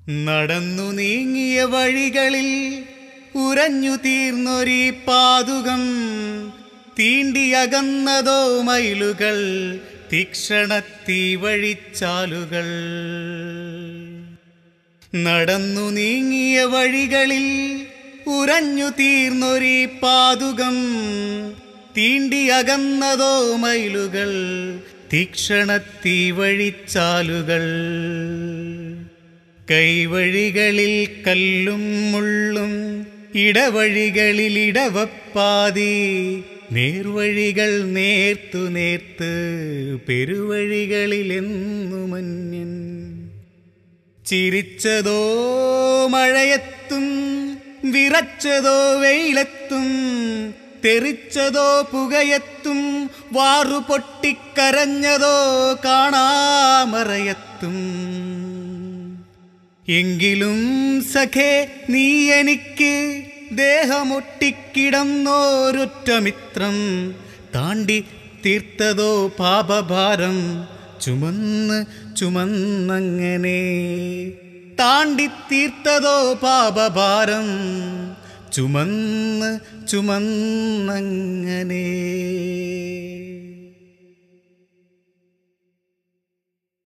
നടന്നു നീങ്ങിയ വഴികളിൽ ഉരഞ്ഞു തീർന്നൊരീ പാതുകം തീണ്ടിയകന്നതോ മയിലുകൾ തീക്ഷണത്തീ വഴിച്ചാലുകൾ നടന്നു നീങ്ങിയ വഴികളിൽ ഉരഞ്ഞു തീർന്നൊരീ പാതുകം തീണ്ടിയകന്നതോ മയിലുകൾ തീക്ഷണത്തീ വഴിച്ചാലുകൾ കൈവഴികളിൽ കല്ലും മുള്ളും ഇടവഴികളിൽ ഇടവപ്പാതി നേർവഴികൾ നേർത്തു നേർത്ത് പെരുവഴികളിൽ എന്നു മഞ്ഞൻ ചിരിച്ചതോ മഴയത്തും വിറച്ചതോ വെയിലത്തും തെറിച്ചതോ പുകയത്തും വാറു പൊട്ടിക്കരഞ്ഞതോ കാണാമറയത്തും എങ്കിലും സഖേ നീ എനിക്ക് ദേഹമൊട്ടിക്കിടന്നോരൊറ്റ മിത്രം താണ്ടി തീർത്തതോ പാപഭാരം ചുമന്ന് ചുമന്നങ്ങനെ താണ്ടി തീർത്തതോ പാപഭാരം ചുമന്ന് ചുമന്നങ്ങനെ